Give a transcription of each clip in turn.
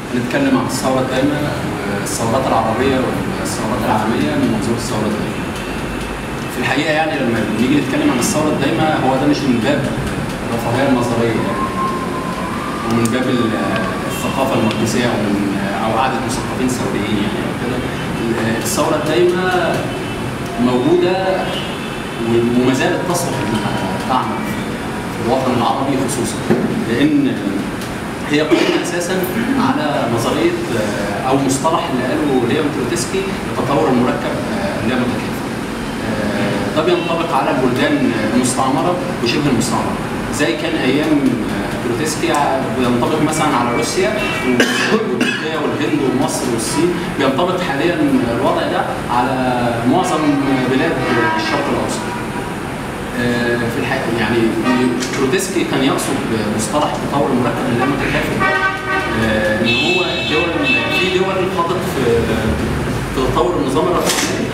هنتكلم عن الثورة الدائمة الثورات العربية والثورات العالمية من منظور الثورة الدائمة. في الحقيقة يعني لما بنيجي نتكلم عن الثورة الدائمة هو ده مش من باب الرفاهية النظرية يعني ومن باب ال- الثقافة الماركسية أو من أو قعدة مثقفين ثوريين يعني أو كده. الثورة الدائمة موجودة وما زالت تصلح إنها تعمل في الوطن العربي خصوصا لأن هي قائمة اساسا على نظريه آه، او مصطلح اللي قاله ليون تروتسكي التطور المركب آه، لا متكافئ. آه، ده بينطبق على البلدان المستعمره وشبه المستعمره. زي كان ايام آه، تروتسكي ع- بينطبق مثلا على روسيا وتركيا والهند ومصر والصين بينطبق حاليا الوضع ده على معظم بلاد الشرق الاوسط. آه، في الحقيقه يعني تروتسكي كان يقصد بمصطلح التطور المركب اللا متكافئ آه، ان هو الدول في دول خاضت في في تطور النظام الرأسمالي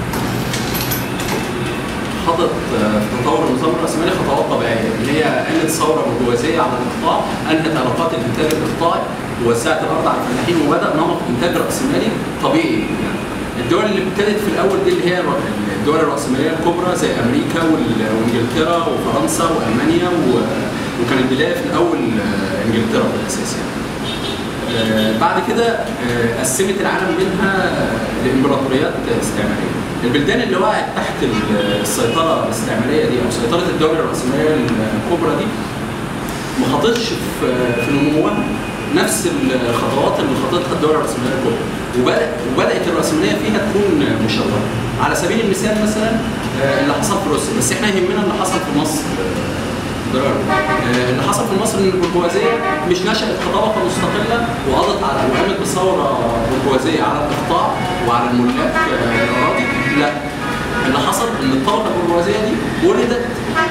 خاضت آه، في تطور النظام الرأسمالي خطوات طبيعيه اللي هي قامت ثوره برجوازيه على الاقطاع انهت علاقات الانتاج الاقطاعي ووسعت الارض على الفلاحين وبدا نمط انتاج راسمالي طبيعي يعني الدول اللي ابتدت في الاول دي اللي هي الدول الراسماليه الكبرى زي امريكا وال- وانجلترا وفرنسا والمانيا و- وكانت بدايه في الاول آه، انجلترا في الاساس يعني. آه، بعد كده آه، قسمت العالم منها لامبراطوريات استعماريه. البلدان اللي وقعت تحت ال- السيطره الاستعماريه دي او سيطره الدول الراسماليه الكبرى دي ما خاضتش في في نموها نفس الخطوات اللي خاضتها الدول الراسماليه الكبرى وبدأ وبدات الراسماليه فيها تكون مشوهه على سبيل المثال مثلا آه، اللي حصل في روسيا بس احنا يهمنا اللي حصل في مصر ضرر. آه، اللي حصل في مصر ان البرجوازيه مش نشات كطبقه مستقله وقضت على وقامت بثوره برجوازيه على الاقطاع وعلى الملاك آه، الاراضي لا اللي حصل ان الطبقه البرجوازيه دي ولدت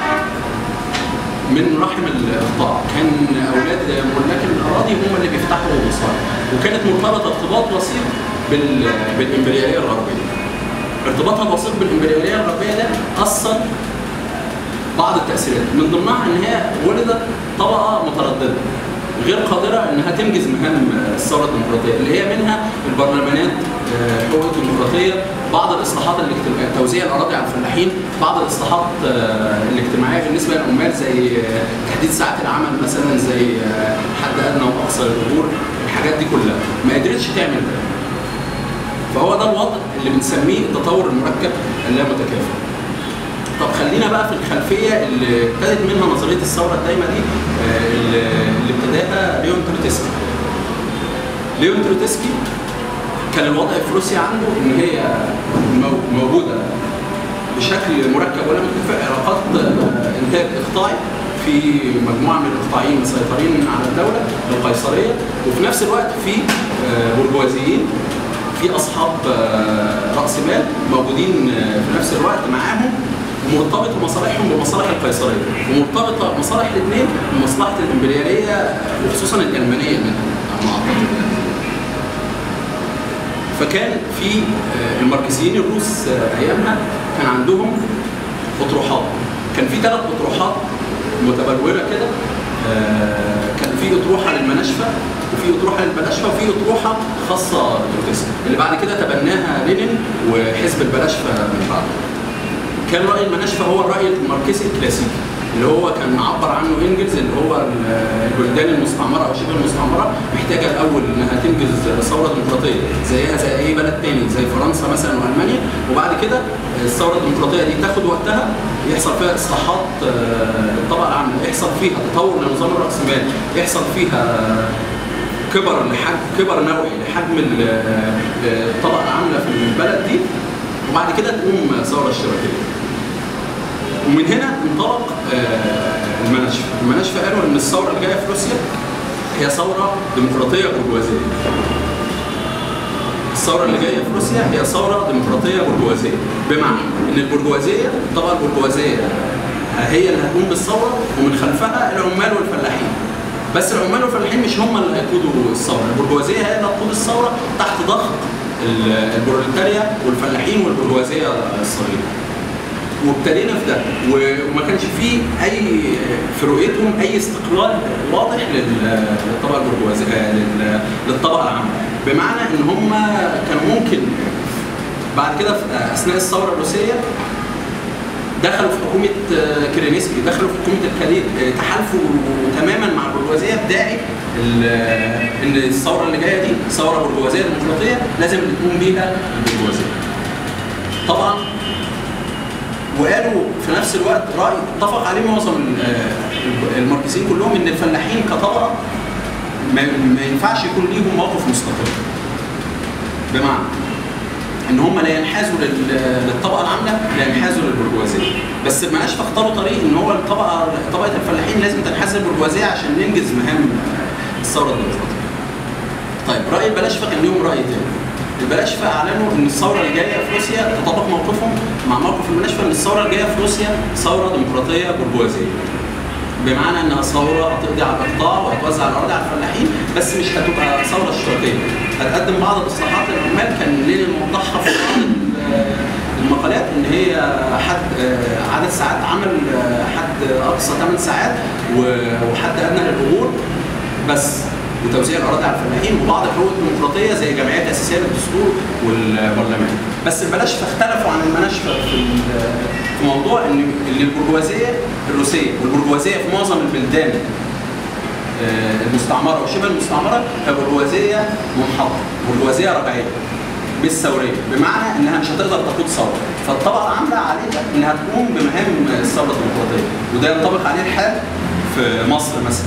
من رحم الاقطاع كان اولاد ملاك الاراضي هم اللي بيفتحوا مصانع وكانت مرتبطه ارتباط وثيق بال... بالامبرياليه الغربيه ارتباطها الوثيق بالامبرياليه الغربيه ده اثر بعض التاثيرات من ضمنها ان هي ولدت طبقه متردده غير قادره انها تنجز مهام الثوره الديمقراطيه اللي هي منها البرلمانات آه، حقوق الديمقراطيه بعض الاصلاحات الاجتماعيه توزيع الاراضي على الفلاحين بعض الاصلاحات آه، الاجتماعيه بالنسبه للعمال زي آه، تحديد ساعات العمل مثلا زي آه، حد ادنى واقصى للاجور الحاجات دي كلها ما قدرتش تعمل ده فهو ده الوضع اللي بنسميه التطور المركب اللا متكافئ طب خلينا بقى في الخلفيه اللي ابتدت منها نظريه الثوره الدايمه دي آه، اللي اللي ابتداها ليون تروتسكي. ليون تروتسكي كان الوضع في روسيا عنده ان هي مو- موجوده بشكل مركب ولا متكافئ علاقات آه، انتاج اقطاعي في مجموعه من الاقطاعيين مسيطرين على الدوله القيصريه وفي نفس الوقت في آه، برجوازيين في اصحاب آه، راس مال موجودين آه، في نفس الوقت معاهم ومرتبطه مصالحهم بمصالح القيصريه ومرتبطه مصالح الاثنين بمصلحه الامبرياليه وخصوصا الالمانيه منها على ما اعتقد يعني. فكان في آه، الماركسيين الروس آه، ايامها كان عندهم اطروحات كان في ثلاث اطروحات متبلوره كده آه، كان في اطروحه للمناشفه وفي اطروحه للبلاشفه وفي اطروحه خاصه بتروتسكي اللي بعد كده تبناها لينين وحزب البلاشفه من بعده كان راي المناشفه هو الراي الماركسي الكلاسيكي اللي هو كان عبر عنه انجلز اللي هو ال- البلدان المستعمره او شبه المستعمره محتاجه الاول انها تنجز ثوره ديمقراطيه زيها زي اي بلد تاني زي فرنسا مثلا والمانيا وبعد كده الثوره الديمقراطيه دي تاخد وقتها يحصل فيها اصلاحات آه، للطبقه العامه يحصل فيها تطور لنظام الراسمالي يحصل فيها كبر لحجم كبر نوعي لحجم ال- آه، الطبقه العامله في البلد دي وبعد كده تقوم ثوره اشتراكيه ومن هنا انطلق آه، المناشفه، المناشفه قالوا ان الثوره اللي جايه في روسيا هي ثوره ديمقراطيه برجوازيه. الثوره اللي جايه في روسيا هي ثوره ديمقراطيه برجوازيه، بمعنى ان البرجوازيه الطبقه البرجوازيه هي اللي هتقوم بالثوره ومن خلفها العمال والفلاحين. بس العمال والفلاحين مش هم اللي هيقودوا الثوره، البرجوازيه هي اللي هتقود الثوره تحت ضغط ال- البروليتاريا والفلاحين والبرجوازيه الصغيره. وابتدينا في ده و- وما كانش فيه اي في رؤيتهم اي استقلال واضح لل- للطبقه البرجوازيه لل- للطبقه العامه بمعنى ان هم كانوا ممكن بعد كده في اثناء الثوره الروسيه دخلوا في حكومه آه، كرينسكي دخلوا في حكومه الخليج آه، تحالفوا تماما مع البرجوازيه بداعي ال- آه، ان الثوره اللي جايه دي ثوره برجوازيه ديمقراطيه لازم اللي تقوم بيها البرجوازيه. طبعا وقالوا في نفس الوقت راي اتفق عليه معظم ال- آه، الماركسيين كلهم ان الفلاحين كطبقه ما ما ينفعش يكون ليهم موقف مستقل. بمعنى ان هم لا ينحازوا لل- للطبقه العامله لا ينحازوا للبرجوازيه بس المناشفه اختاروا طريق ان هو الطبقه طبقه الفلاحين لازم تنحاز للبرجوازيه عشان ننجز مهام الثوره الديمقراطيه. طيب راي البلاشفه كان ليهم راي تاني. البلاشفه اعلنوا ان الثوره اللي جايه في روسيا تطابق موقفهم مع موقف المناشفه ان الثوره اللي جايه في روسيا ثوره ديمقراطيه برجوازيه. بمعنى انها ثوره هتقضي على الاقطاع وهتوزع الارض على الفلاحين بس مش هتبقى ثوره اشتراكيه هتقدم بعض الاصلاحات للعمال كان لينين موضحها في بعض ال- المقالات ان هي حد آه، عدد ساعات عمل آه، حد اقصى 8 ساعات و- وحد ادنى للاجور بس وتوزيع الاراضي على الفلاحين وبعض الحقوق الديمقراطيه زي جمعيات اساسيه للدستور والبرلمان بس البلاشفه اختلفوا عن المناشفه في ال- في موضوع ان ان البرجوازيه الروسيه والبرجوازيه في معظم البلدان آه، المستعمره وشبه المستعمره هي برجوازيه منحطه برجوازيه رجعيه مش ثوريه بمعنى انها مش هتقدر تقود ثوره فالطبقه العامله عليها انها تقوم بمهام الثوره الديمقراطيه وده ينطبق عليه الحال في مصر مثلا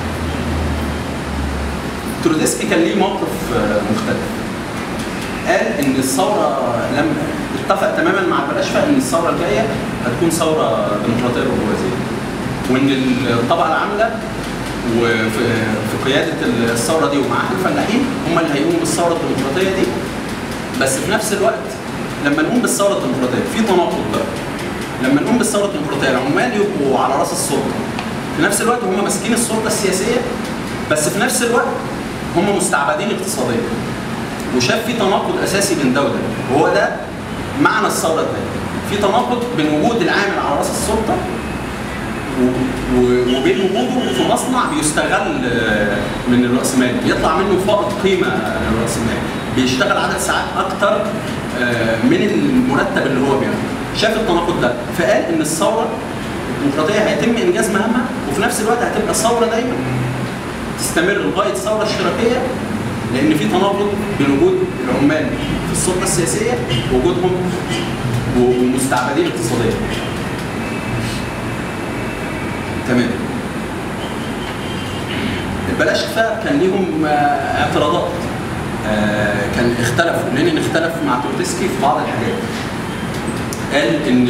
ترودسكي كان ليه موقف آه، مختلف قال ان الثوره لما اتفق تماما مع البلاشفه ان الثوره الجايه هتكون ثوره ديمقراطيه برجوازيه وان الطبقه العامله وفي في قياده الثوره دي ومعاها الفلاحين هم اللي هيقوموا بالثوره الديمقراطيه دي بس في نفس الوقت لما نقوم بالثوره الديمقراطيه في تناقض بقى لما نقوم بالثوره الديمقراطيه العمال يبقوا على راس السلطه في نفس الوقت هم ماسكين السلطه السياسيه بس في نفس الوقت هم مستعبدين اقتصاديا وشاف في تناقض اساسي بين ده وده وهو ده معنى الثوره الثانيه في تناقض بين وجود العامل على راس السلطه و- و- وبين وجوده في مصنع بيستغل آه، من الراسمالي يطلع منه فائض قيمه للراسمالي بيشتغل عدد ساعات اكتر آه، من المرتب اللي هو بياخده شاف التناقض ده فقال ان الثوره الديمقراطيه هيتم انجاز مهامها وفي نفس الوقت هتبقى ثوره دايما تستمر لغايه الثوره الاشتراكيه لان في تناقض بين وجود العمال في السلطه السياسيه ووجودهم ومستعبدين اقتصاديا. تمام. البلاشفه كان ليهم آه، اعتراضات. آه، كان اختلفوا لينين اختلف مع تورتسكي في بعض الحاجات. قال ان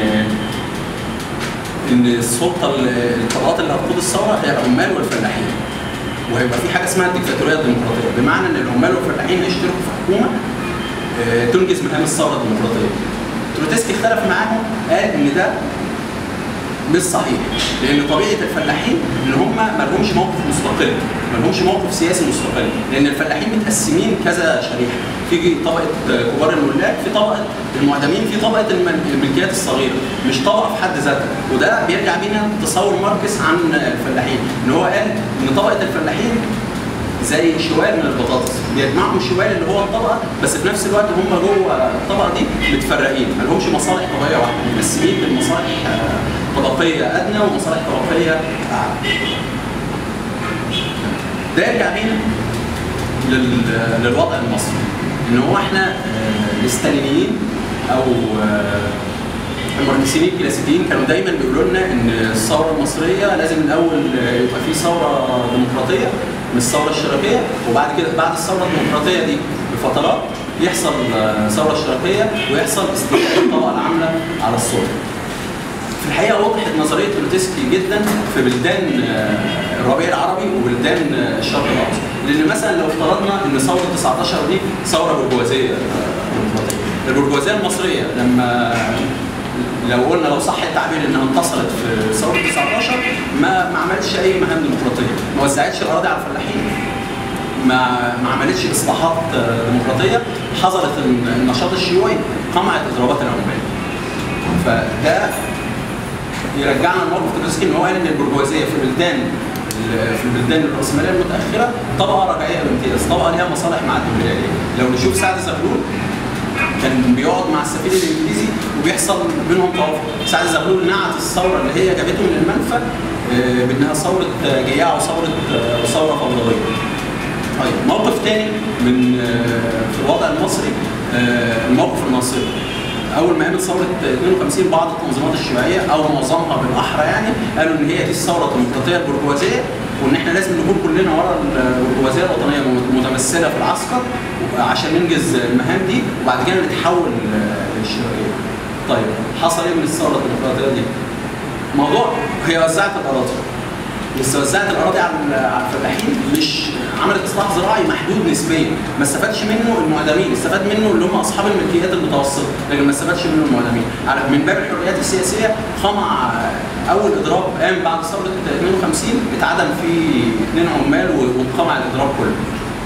ان السلطه الطبقات اللي هتقود الثوره هي العمال والفلاحين. وهيبقى في حاجه اسمها الديكتاتوريه الديمقراطيه بمعنى ان العمال والفلاحين هيشتركوا في حكومه آه، تنجز مهام الثوره الديمقراطيه. تروتسكي اختلف معاهم قال ان ده مش صحيح لان طبيعه الفلاحين ان هم ما لهمش موقف مستقل ما لهمش موقف سياسي مستقل لان الفلاحين متقسمين كذا شريحه في طبقه كبار الملاك في طبقه المعدمين في طبقه المل- الملكيات الصغيره مش طبقه في حد ذاتها وده بيرجع بينا تصور ماركس عن الفلاحين ان هو قال ان طبقه الفلاحين زي شوال من البطاطس بيجمعهم شوال اللي هو الطبقه بس في نفس الوقت هم جوه الطبقه دي متفرقين ما لهمش مصالح طبقيه واحده مقسمين بين مصالح آه، طبقيه ادنى ومصالح طبقيه اعلى ده يرجع بينا لل- للوضع المصري ان هو احنا آه، الاستالينيين او آه، الماركسيين الكلاسيكيين كانوا دايما بيقولوا لنا ان الثوره المصريه لازم الاول يبقى في ثوره ديمقراطيه مش ثوره اشتراكيه وبعد كده بعد الثوره الديمقراطيه دي بفترات يحصل آه، ثوره اشتراكيه ويحصل استيلاء الطبقه العامله على السلطه. في الحقيقه وضحت نظريه تروتسكي جدا في بلدان آه، الربيع العربي وبلدان آه، الشرق الاوسط لان مثلا لو افترضنا ان ثوره 19 دي ثوره برجوازيه آه، ديمقراطيه البرجوازيه المصريه لما لو قلنا لو صح التعبير انها انتصرت في ثوره 19 ما ما عملتش اي مهام ديمقراطيه ما وزعتش الاراضي على الفلاحين ما ما عملتش اصلاحات آه، ديمقراطيه حظرت النشاط الشيوعي قمعت اضرابات العمال فده يرجعنا لموقف تروتسكي ان هو قال ان البرجوازيه في البلدان في البلدان الراسماليه المتاخره طبقه رجعيه بامتياز، طبقه ليها مصالح مع الامبرياليه. لو نشوف سعد زغلول كان بيقعد مع السفير الانجليزي وبيحصل بينهم توافق، سعد زغلول نعت الثوره اللي هي جابته من المنفى آه، بانها ثوره جياع وثوره آه، وثوره فوضويه. طيب موقف تاني من آه، في الوضع المصري آه، الموقف الناصري اول ما قامت ثوره 52 بعض التنظيمات الشيوعيه او معظمها بالاحرى يعني قالوا ان هي دي الثوره الديمقراطيه البرجوازيه وان احنا لازم نكون كلنا ورا البرجوازيه الوطنيه متمثله في العسكر عشان ننجز المهام دي وبعد كده نتحول آه، للشيوعيه. طيب حصل ايه من الثوره الديمقراطيه دي؟ موضوع هي وزعت الاراضي بس وزعت الاراضي على على الفلاحين مش عملت اصلاح زراعي محدود نسبيا ما استفادش منه المعدمين استفاد منه اللي هم اصحاب الملكيات المتوسطه لكن ما استفادش منه المعدمين على من باب الحريات السياسيه قمع اول اضراب قام بعد ثوره 52 اتعدم فيه اثنين عمال واتقمع الاضراب كله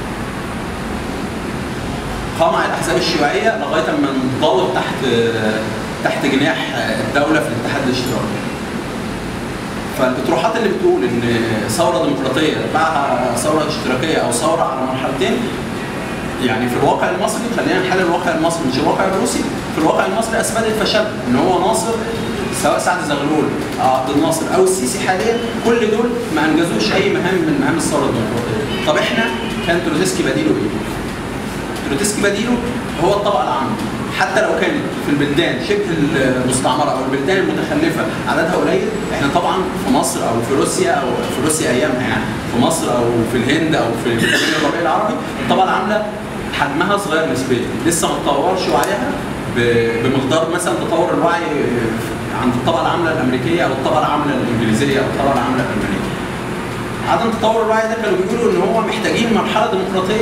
قمع الاحزاب الشيوعيه لغايه ما انضوت تحت تحت جناح الدوله في الاتحاد الاشتراكي فالاطروحات اللي بتقول ان ثوره ديمقراطيه تبعها ثوره اشتراكيه او ثوره على مرحلتين يعني في الواقع المصري خلينا نحلل الواقع المصري مش الواقع الروسي في الواقع المصري اثبتت فشل ان هو ناصر سواء سعد زغلول او عبد الناصر او السيسي حاليا كل دول ما انجزوش اي مهام من مهام الثوره الديمقراطيه طب احنا كان تروتسكي بديله ايه؟ تروتسكي بديله هو الطبقه العامه حتى لو كانت في البلدان شبه المستعمره او البلدان المتخلفه عددها قليل احنا طبعا في مصر او في روسيا او في روسيا ايامها يعني في مصر او في الهند او في البلدان الربيع العربي الطبقه العامله حجمها صغير نسبيا لسه ما تطورش وعيها بمقدار مثلا تطور الوعي عند الطبقه العامله الامريكيه او الطبقه العامله الانجليزيه او الطبقه العامله الالمانيه. عدم تطور الوعي ده كانوا بيقولوا ان هو محتاجين مرحله ديمقراطيه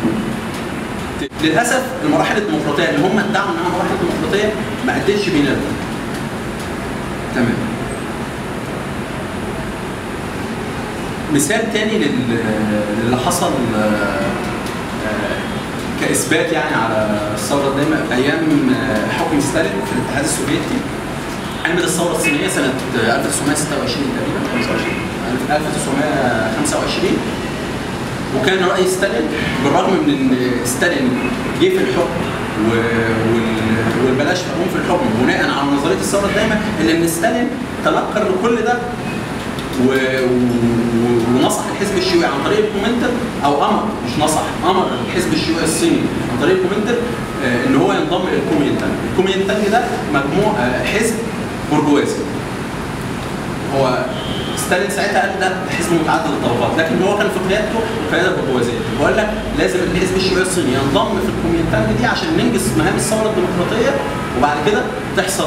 للاسف المراحل الديمقراطيه اللي هم ادعوا انها مراحل ديمقراطيه ما ادتش بينا ده. تمام. مثال تاني للي حصل كاثبات يعني على الثوره الدائمه ايام حكم ستالين في الاتحاد السوفيتي قامت الثوره الصينيه سنه 1926 تقريبا 25 1925 وكان رئيس ستالين بالرغم من ان ستالين جه في الحكم والبلاش تقوم في الحكم بناء على نظريه الثوره الدائمه الا ان ستالين تنكر لكل ده و... و... ونصح الحزب الشيوعي عن طريق الكومنتر او امر مش نصح امر الحزب الشيوعي الصيني عن طريق الكومنتر آه ان هو ينضم للكومينتانج، الكومينتانج ده مجموع آه حزب برجوازي هو ستالين ساعتها قال ده حزب متعدد الطبقات لكن هو كان في قيادته القياده البرجوازيه وقال لك لازم الحزب الشيوعي الصيني ينضم في الكومينتانج دي عشان ننجز مهام الثوره الديمقراطيه وبعد كده تحصل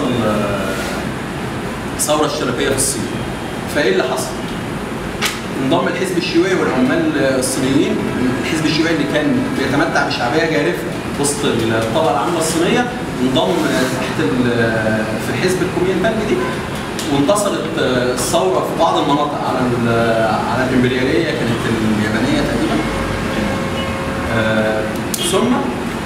ثوره اشتراكيه في الصين فايه اللي حصل؟ انضم الحزب الشيوعي والعمال الصينيين الحزب الشيوعي اللي كان بيتمتع بشعبيه جارفه وسط الطبقه العامه الصينيه انضم تحت في حزب الكومينتانج دي وانتصرت الثوره في بعض المناطق على على الامبرياليه كانت اليابانيه تقريبا ثم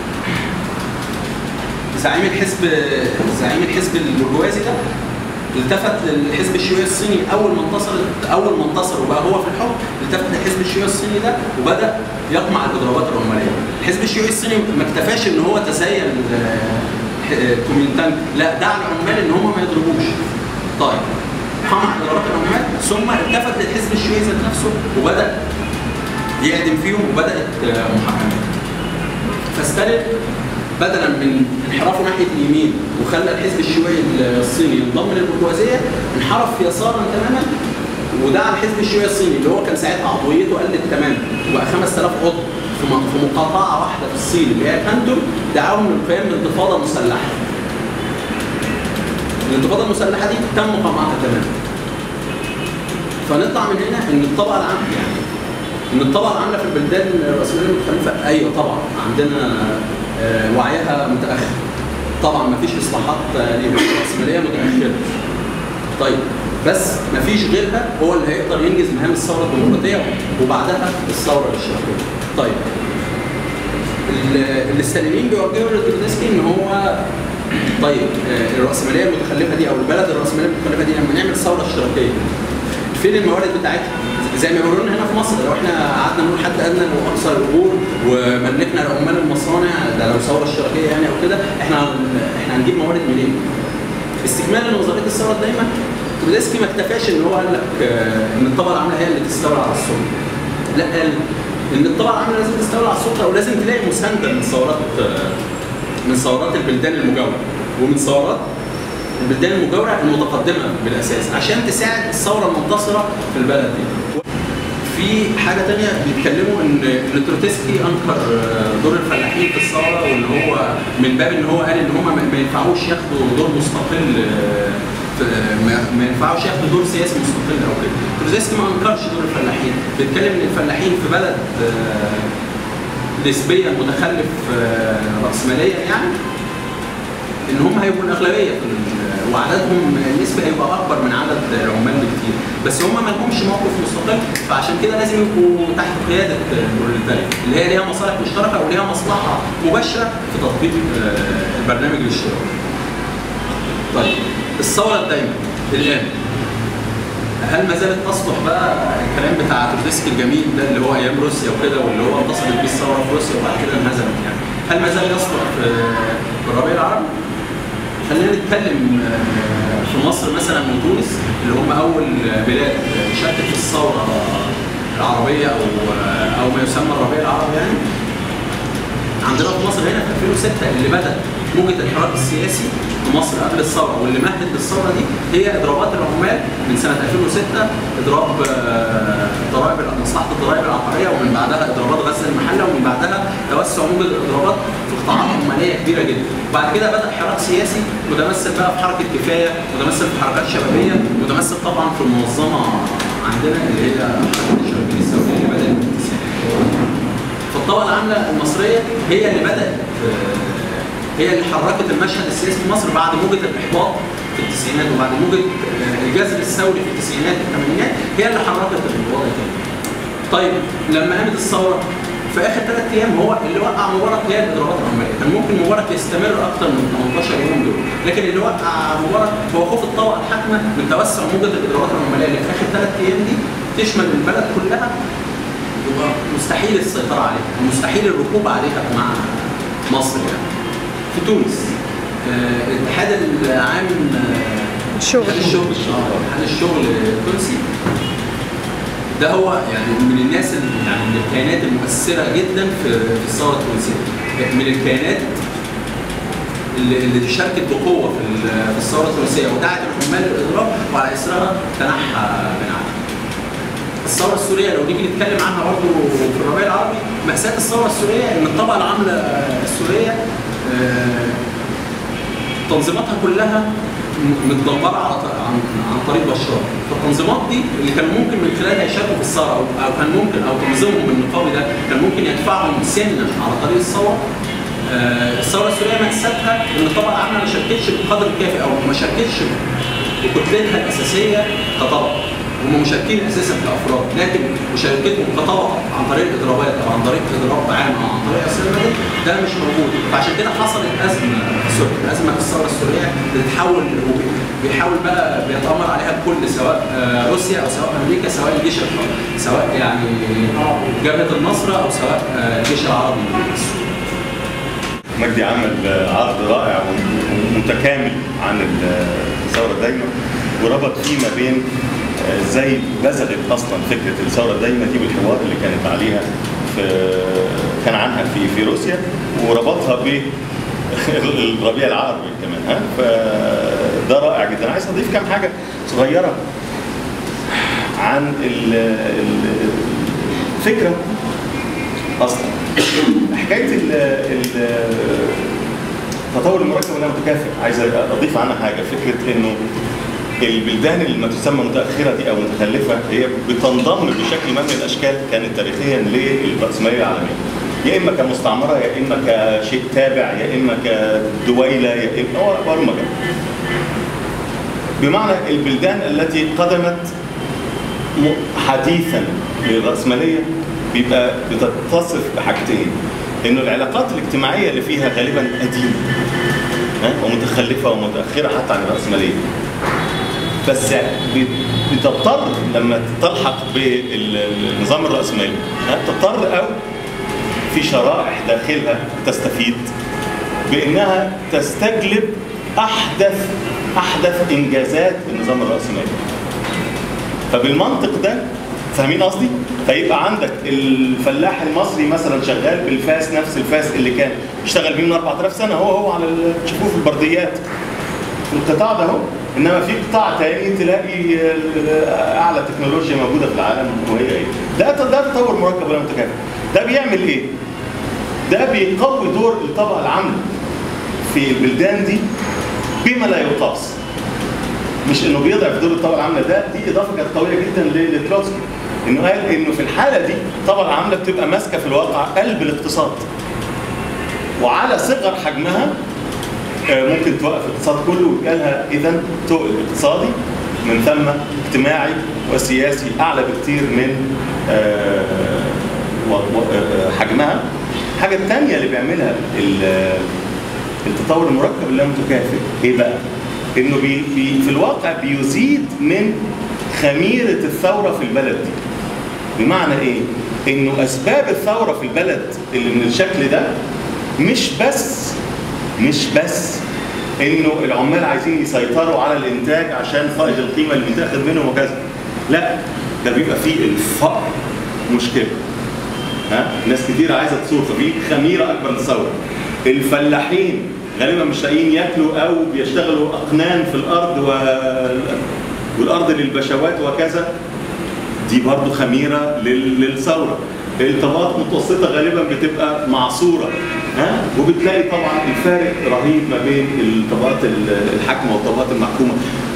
زعيم الحزب زعيم الحزب البرجوازي ده التفت للحزب الشيوعي الصيني اول ما انتصر اول ما انتصر وبقى هو في الحكم التفت للحزب الشيوعي الصيني ده وبدا يقمع الاضرابات العماليه. الحزب الشيوعي الصيني ما اكتفاش ان هو تزين كومينتانج لا دعا العمال ان هم ما يضربوش. طيب قمع اضرابات العمال ثم التفت للحزب الشيوعي ذات نفسه وبدا يقدم فيهم وبدات محاكمات. فستالين بدلا من انحرافه ناحيه اليمين وخلى الحزب الشيوعي الصيني ينضم للبرجوازيه انحرف يسارا تماما ودعا الحزب الشيوعي الصيني اللي هو كان ساعتها عضويته قلت تماما وبقى 5000 عضو في مقاطعه واحده في الصين اللي هي كانتون دعاهم للقيام بانتفاضه مسلحه. الانتفاضه المسلحه دي تم قمعها تماما. فنطلع من هنا ان الطبقه العامه يعني ان الطبقه العامله في البلدان الراسماليه المتخلفه ايوه طبعا عندنا وعيها متاخر طبعا ما فيش اصلاحات راسماليه متاخره طيب بس ما فيش غيرها هو اللي هيقدر ينجز مهام الثوره الديمقراطيه وبعدها الثوره الاشتراكيه طيب الاستالينيين بيوجهوا لترودسكي ان هو طيب آه، الراسماليه المتخلفه دي او البلد الراسماليه المتخلفه دي لما نعمل ثوره اشتراكيه فين الموارد بتاعتها؟ زي ما بيقولوا لنا هنا في مصر لو احنا قعدنا نقول حد ادنى واقصى الاجور وملكنا لعمال المصانع ده لو ثوره اشتراكيه يعني او كده احنا احنا هنجيب موارد منين؟ استكمالا لنظريه الثوره دايما توديسكي ما اكتفاش ان هو قال لك آه، ان الطبقه العامله هي اللي تستولى على السلطه. لا قال ان الطبقه العامله لازم تستولى على السلطه ولازم تلاقي مسانده من ثورات آه، من ثورات البلدان المجاوره ومن ثورات البلدان المجاوره المتقدمه بالاساس عشان تساعد الثوره المنتصره في البلد دي. في حاجه تانية بيتكلموا ان ان تروتسكي انكر آه، دور الفلاحين في الثوره وان هو من باب ان هو قال ان هم ما ما ينفعوش ياخدوا دور مستقل آه، في- ما ما ينفعوش ياخدوا دور سياسي مستقل او كده. تروتسكي ما انكرش دور الفلاحين، بيتكلم ان الفلاحين في بلد آه، نسبيا متخلف آه، راسماليا يعني ان هم هيبقوا الاغلبيه في ال- وعددهم النسبي هيبقى اكبر من عدد العمال بكتير بس هم ما لهمش موقف مستقل فعشان كده لازم يبقوا تحت قياده البروليتاريا اللي هي ليها مصالح مشتركه وليها مصلحه مباشره في تطبيق آه، البرنامج الاشتراكي. طيب الثوره الدايمه الان هل ما زالت تصلح بقى الكلام بتاع تروتسكي الجميل ده اللي هو ايام روسيا وكده واللي هو انتصرت بيه الثوره في روسيا وبعد كده انهزمت يعني هل ما زال يصلح في في الربيع العربي؟ خلينا نتكلم آه، في مصر مثلا وتونس اللي هم اول بلاد شاركت في الثوره العربيه او او ما يسمى الربيع العربي يعني عندنا في مصر هنا في 2006 اللي بدا موجه الحراك السياسي في مصر قبل الثوره واللي مهدت للثوره دي هي اضرابات العمال من سنه 2006 اضراب آه، ضرائب مصلحه الضرائب العقاريه ومن بعدها اضرابات غزل المحله ومن بعدها توسع موجه الاضرابات في قطاعات عماليه كبيره جدا وبعد كده بدا حراك سياسي متمثل بقى في حركه كفايه متمثل في حركات شبابيه متمثل طبعا في المنظمه عندنا اللي هي حركه الشبابيه السعوديه اللي بدات في التسعينات فالطبقه العامله المصريه هي اللي بدات آه، هي اللي حركت المشهد السياسي في مصر بعد موجه الاحباط في التسعينات وبعد موجه آه، الجذر الثوري في التسعينات والثمانينات هي اللي حركت الوضع كده. طيب لما قامت الثوره في اخر ثلاث ايام هو اللي وقع مبارك هي الاضرابات العماليه، كان ممكن مبارك يستمر اكثر من 18 يوم دول، لكن اللي وقع مبارك هو خوف الطبقه الحاكمه من توسع موجه الاضرابات العماليه اللي في اخر ثلاث ايام دي تشمل البلد كلها يبقى مستحيل السيطره عليها، مستحيل الركوب عليها مع مصر يعني. في تونس آه، الاتحاد العام آه، الشغل. اتحاد الشغل اه اتحاد الشغل التونسي ده هو يعني من الناس ال- يعني من الكيانات المؤثره جدا في في الثوره التونسيه من الكيانات اللي, اللي شاركت بقوه في ال- في الثوره التونسيه ودعت العمال للاضراب وعلى اثرها تنحى بن علي. الثوره السوريه لو نيجي نتكلم عنها برضه في الربيع العربي مأساة الثوره السوريه ان الطبقه العامله السوريه آه، تنظيماتها كلها م- متدمره على ط- عن عن طريق بشار فالتنظيمات دي اللي كان ممكن من خلالها يشاركوا في الثوره او أو كان ممكن او تنظيمهم النقابي ده كان ممكن يدفعهم سنا على طريق الثوره آه، الثوره السوريه مأساتها ان الطبقه العامله ما شاركتش بالقدر الكافي او ما شاركتش بكتلتها الاساسيه كطبقه هم مشاركين اساسا كافراد لكن مشاركتهم كطبقه عن طريق الاضرابات او عن طريق اضراب عام او عن طريق اسئله المدني ده مش موجود فعشان كده حصلت ازمه في سوريا ازمه في الثوره السوريه بتتحول بيحاول بقى بيتامر عليها الكل سواء آه، روسيا او سواء امريكا سواء الجيش الحر سواء يعني جبهه النصره او سواء آه، الجيش العربي السوري مجدي عمل عرض رائع ومتكامل عن الثوره الدايمه وربط فيه ما بين ازاي بزغت اصلا فكره الثوره الدايمه دي بالحوار اللي كانت عليها في كان عنها في في روسيا وربطها ب الربيع العربي كمان ها فده رائع جدا عايز اضيف كام حاجه صغيره عن ال- ال- الفكره اصلا حكايه ال- ال- التطور المركب ولا متكافئ عايز اضيف عنها حاجه فكره انه البلدان اللي ما تسمى متاخره دي او متخلفه هي بتنضم بشكل ما من الاشكال كانت تاريخيا للراسماليه العالميه يا اما كمستعمره يا اما كشيء تابع يا اما كدويله يا اما هو برمجه بمعنى البلدان التي قدمت م- حديثا للرأسمالية بيبقى بتتصف بحاجتين انه العلاقات الاجتماعية اللي فيها غالبا قديمة ها؟ ومتخلفه ومتاخره حتى عن الراسماليه بس بت- بتضطر لما تلحق بالنظام الراسمالي ها؟ تضطر او في شرائح داخلها تستفيد بانها تستجلب احدث احدث انجازات النظام الراسمالي فبالمنطق ده فاهمين قصدي؟ فيبقى عندك الفلاح المصري مثلا شغال بالفاس نفس الفاس اللي كان اشتغل بيه من 4000 سنه هو هو على ال- تشوفوه في البرديات في القطاع ده اهو انما في قطاع تاني تلاقي ال- اعلى تكنولوجيا موجوده في العالم وهي ايه؟ ده ده تطور مركب ولا متكامل ده بيعمل ايه؟ ده بيقوي دور الطبقه العامله في البلدان دي بما لا يقاس مش انه بيضعف دور الطبقه العامله ده دي اضافه كانت قويه جدا ل- لتروتسكي انه قال انه في الحاله دي الطبقه العامله بتبقى ماسكه في الواقع قلب الاقتصاد وعلى صغر حجمها آه، ممكن توقف الاقتصاد كله ويجعلها اذا تقل اقتصادي من ثم اجتماعي وسياسي اعلى بكتير من آه، و- و- آه، حجمها الحاجه الثانيه اللي بيعملها ال- التطور المركب اللامتكافئ ايه بقى؟ انه بي بي في الواقع بيزيد من خميره الثوره في البلد دي. بمعنى ايه؟ انه اسباب الثوره في البلد اللي من الشكل ده مش بس مش بس انه العمال عايزين يسيطروا على الانتاج عشان فائض القيمه اللي بتاخد منهم وكذا. لا ده بيبقى فيه الفقر مشكله. ها ناس كتير عايزه تصور ففي خميره اكبر للثوره الفلاحين غالبا مش لاقيين ياكلوا او بيشتغلوا اقنان في الارض و... والارض للبشوات وكذا دي برضو خميره لل... للثوره الطبقات المتوسطه غالبا بتبقى معصوره ها وبتلاقي طبعا الفارق رهيب ما بين الطبقات ال- الحاكمه والطبقات المحكومه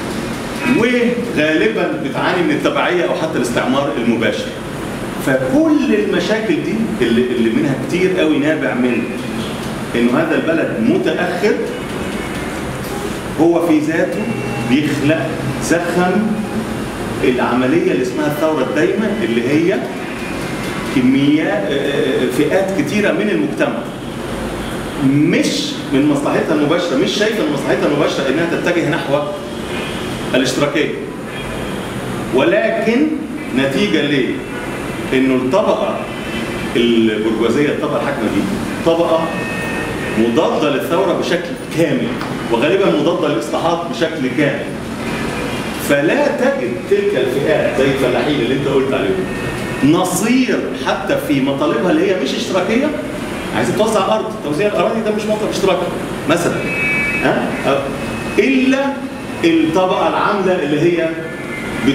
وغالبا بتعاني من التبعيه او حتى الاستعمار المباشر فكل المشاكل دي اللي, اللي منها كتير قوي نابع من انه هذا البلد متاخر هو في ذاته بيخلق زخم العمليه اللي اسمها الثوره الدايمه اللي هي كميات فئات كتيره من المجتمع مش من مصلحتها المباشره مش شايفه ان مصلحتها المباشره انها تتجه نحو الاشتراكيه ولكن نتيجه ليه؟ انه الطبقه البرجوازيه الطبقه الحاكمه دي طبقه مضاده للثوره بشكل كامل وغالبا مضاده للاصلاحات بشكل كامل فلا تجد تلك الفئات زي الفلاحين اللي انت قلت عليهم نصير حتى في مطالبها اللي هي مش اشتراكيه عايزه توزع ارض توزيع الاراضي ده مش موقف اشتراكي مثلا ها أه؟ الا الطبقه العامله اللي هي بت...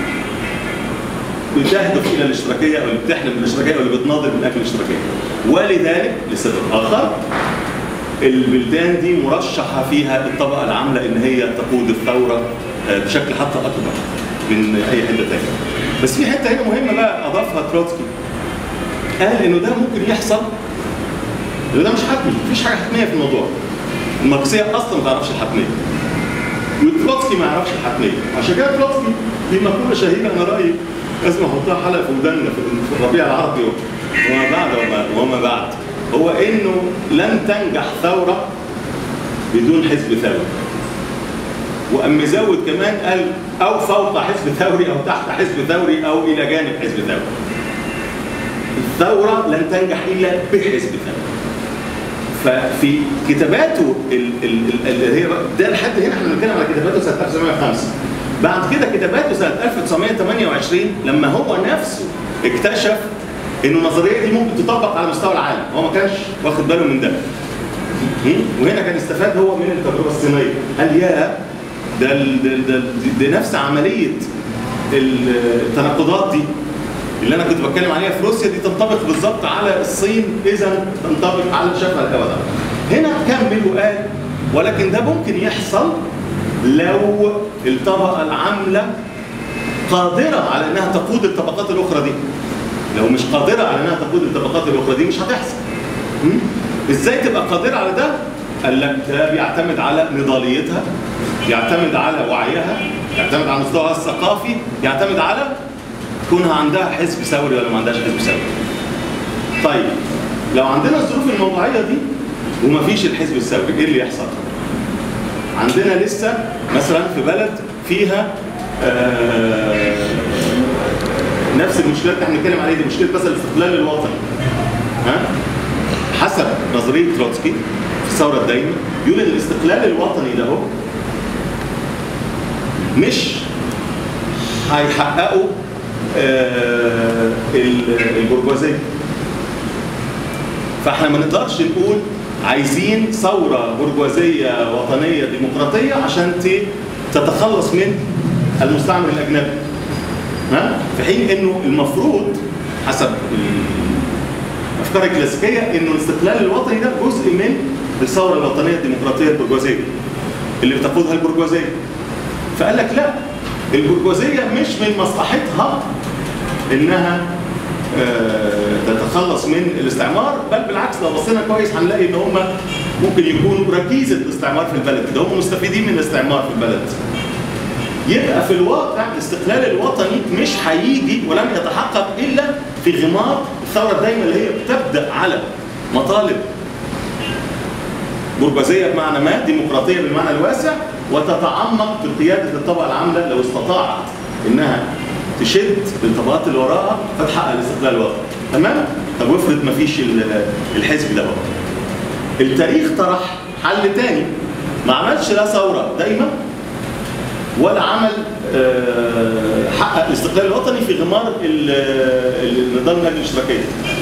بتهدف الى الاشتراكيه او اللي بتحلم بالاشتراكيه او اللي بتناضل من اجل الاشتراكيه ولذلك لسبب اخر البلدان دي مرشحه فيها الطبقه العامله ان هي تقود الثوره بشكل حتى اكبر من اي حته ثانيه. بس في حته هنا مهمه بقى اضافها تروتسكي. قال انه ده ممكن يحصل انه ده مش حتمي، مفيش حاجه حتميه في الموضوع. الماركسيه اصلا ما تعرفش الحتميه. وتروتسكي ما يعرفش الحتميه، عشان كده تروتسكي دي مقوله شهيره انا رايي لازم احطها حلقه في ودنا في الربيع العربي وما بعد وما, وما بعد. هو انه لن تنجح ثوره بدون حزب ثوري. وقام مزود كمان قال او فوق حزب ثوري او تحت حزب ثوري او الى جانب حزب ثوري. الثوره لن تنجح الا بحزب ثوري. ففي كتاباته اللي هي ده لحد هنا احنا بنتكلم على كتاباته سنه 1905 بعد كده كتاباته سنه 1928 لما هو نفسه اكتشف ان النظريه دي ممكن تطبق على مستوى العالم هو ما كانش واخد باله من ده وهنا كان استفاد هو من التجربه الصينيه قال يا ده ده, ده, ده نفس عمليه التناقضات دي اللي انا كنت بتكلم عليها في روسيا دي تنطبق بالظبط على الصين اذا تنطبق على شبه الهواء ده هنا كمل وقال ولكن ده ممكن يحصل لو الطبقه العامله قادره على انها تقود الطبقات الاخرى دي لو مش قادره على انها تقود الطبقات الاخرى دي مش هتحصل ازاي تبقى قادره على ده قال لك ده بيعتمد على نضاليتها يعتمد على وعيها يعتمد على مستواها الثقافي يعتمد على كونها عندها حزب ثوري ولا ما عندهاش حزب ثوري طيب لو عندنا الظروف الموضوعيه دي وما فيش الحزب الثوري ايه اللي يحصل عندنا لسه مثلا في بلد فيها آه، نفس المشكلات اللي احنا بنتكلم عليها دي مشكله مثلا الاستقلال الوطني ها حسب نظريه تروتسكي في الثوره الدايمه يقول ان الاستقلال الوطني ده هو مش هيحققوا آه، ال- البرجوازيه فاحنا ما نقدرش نقول عايزين ثوره برجوازيه وطنيه ديمقراطيه عشان ت- تتخلص من المستعمر الاجنبي ها في حين انه المفروض حسب الافكار الكلاسيكيه انه الاستقلال الوطني ده جزء من الثوره الوطنيه الديمقراطيه البرجوازيه اللي بتقودها البرجوازيه فقال لك لا البرجوازيه مش من مصلحتها انها آه، تتخلص من الاستعمار بل بالعكس لو بصينا كويس هنلاقي ان هم ممكن يكونوا ركيزه الاستعمار في البلد ده هم مستفيدين من الاستعمار في البلد يبقى في الواقع الاستقلال الوطني مش هيجي ولم يتحقق الا في غمار الثوره الدايمه اللي هي بتبدا على مطالب برجوازيه بمعنى ما ديمقراطيه بالمعنى الواسع وتتعمق بقياده الطبقه العامله لو استطاعت انها تشد بالطبقات اللي وراها فتحقق الاستقلال الوطني تمام طب وافرض ما فيش الحزب ده بقى التاريخ طرح حل تاني ما عملش لا ثوره دايما ولا عمل آه، حقق الاستقلال الوطني في غمار ال- ال- النظام النقل الاشتراكيه.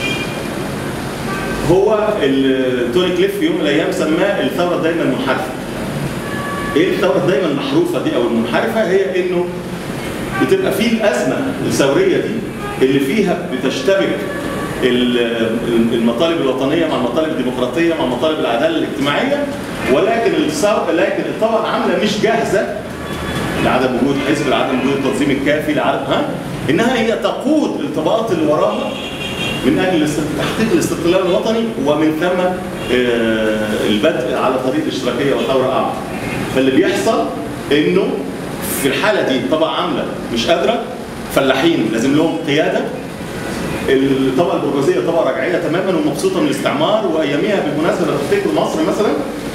هو ال- توني كليف في يوم من الايام سماه الثوره دايما المنحرفه. ايه الثوره دايما المحروفه دي او المنحرفه؟ هي انه بتبقى في الازمه الثوريه دي اللي فيها بتشتبك ال- المطالب الوطنيه مع المطالب الديمقراطيه مع مطالب العداله الاجتماعيه ولكن الثوره لكن الطبقه العامله مش جاهزه لعدم وجود حزب لعدم وجود التنظيم الكافي لعدم ها انها هي تقود الطبقات اللي وراها من اجل الاست- تحقيق الاستقلال الوطني ومن ثم آه، البدء على طريق الاشتراكيه وثوره اعمى. فاللي بيحصل انه في الحاله دي طبقه عامله مش قادره فلاحين لازم لهم قياده الطبقه البرجوازيه طبقه رجعيه تماما ومبسوطه من الاستعمار واياميها بالمناسبه لو تفتكروا مصر مثلا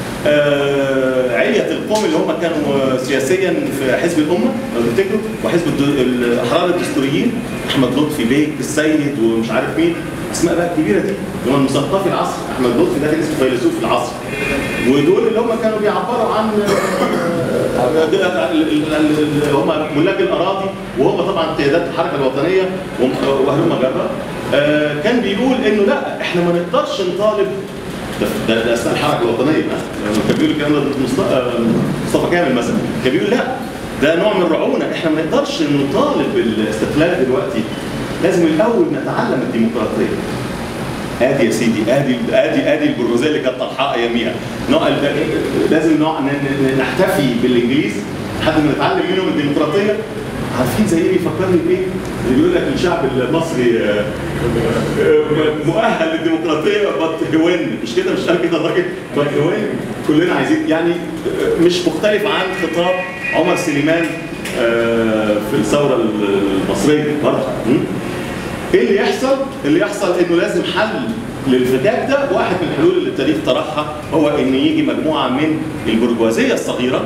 آه، علية القوم اللي هم كانوا سياسيا في حزب الامه لو تفتكروا وحزب الد- الاحرار الدستوريين احمد لطفي بيك السيد ومش عارف مين اسماء بقى الكبيره دي اللي هم المثقفي العصر احمد لطفي ده كان اسمه فيلسوف العصر ودول اللي هم كانوا بيعبروا عن آه، ال- ال- ال- هم ملاك الاراضي وهم طبعا قيادات الحركه الوطنيه وهم- وهلم جرة آه، كان بيقول انه لا احنا ما نقدرش نطالب ده ده, ده اثناء الحركه الوطنيه ها؟ لما كان بيقول الكلام ده ضد مصط- آه، مصطفى كامل مثلا كان بيقول لا ده نوع من الرعونه احنا ما نقدرش نطالب بالاستقلال دلوقتي لازم الاول نتعلم الديمقراطيه ادي يا سيدي ادي ادي ادي البرجوازيه اللي كانت طرحاء اياميها نوع لازم نوع ن- ن- نحتفي بالانجليز لحد ما نتعلم منهم الديمقراطيه عارفين زي ايه بيفكرني بايه؟ اللي بيقول لك الشعب المصري آه، آه، مؤهل للديمقراطيه بط هوين مش كده مش قال كده الراجل بط هوين كلنا عايزين يعني آه، مش مختلف عن خطاب عمر سليمان آه، في الثوره المصريه برضه م? ايه اللي يحصل؟ اللي يحصل انه لازم حل للفكاك ده واحد من الحلول اللي التاريخ طرحها هو ان يجي مجموعه من البرجوازيه الصغيره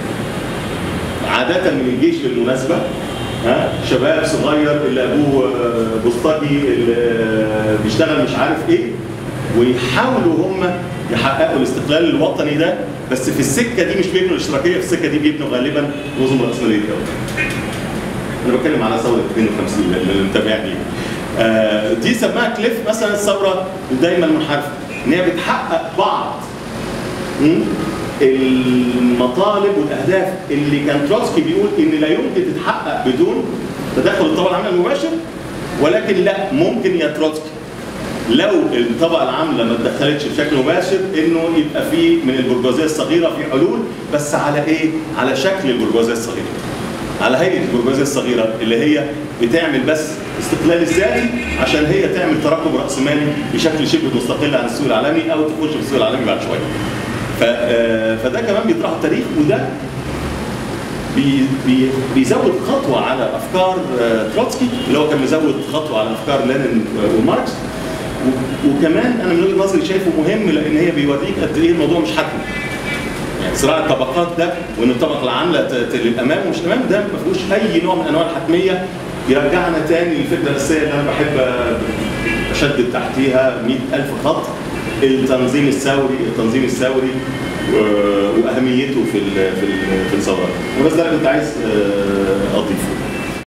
عادة من الجيش بالمناسبة ها شباب صغير اللي ابوه آه، بوسطجي اللي آه، بيشتغل مش عارف ايه ويحاولوا هم يحققوا الاستقلال الوطني ده بس في السكه دي مش بيبنوا الاشتراكيه في السكه دي بيبنوا غالبا نظم راسماليه الدوله. انا بتكلم على ثوره 52 اللي متابعني آه دي سماها كليف مثلا الثوره دايما منحرفه ان هي بتحقق بعض مم، المطالب والاهداف اللي كان تروتسكي بيقول ان لا يمكن تتحقق بدون تدخل الطبقه العامله المباشر ولكن لا ممكن يا تروتسكي لو الطبقه العامله ما اتدخلتش بشكل مباشر انه يبقى في من البرجوازيه الصغيره في حلول بس على ايه؟ على شكل البرجوازيه الصغيره. على هيئه البرجوازيه الصغيره اللي هي بتعمل بس استقلال الذاتي عشان هي تعمل تراكم راسمالي بشكل شبه مستقل عن السوق العالمي او تخش في السوق العالمي بعد شويه. ف- آه، فده كمان بيطرحه التاريخ وده بي بي بيزود خطوه على افكار آه، تروتسكي اللي هو كان مزود خطوه على افكار لينين وماركس و- وكمان انا من وجهه نظري شايفه مهم لان هي بيوريك قد ايه الموضوع مش حتمي. يعني صراع الطبقات ده وان الطبقه العامله ت- ت- للامام ومش الامام ده ما فيهوش اي نوع من انواع الحتميه يرجعنا تاني للفكره الاساسيه اللي انا بحب اشدد تحتيها 100000 خط التنظيم الثوري التنظيم الثوري و- واهميته في ال- في ال- في الثورات وبس ده اللي كنت عايز آه، اضيفه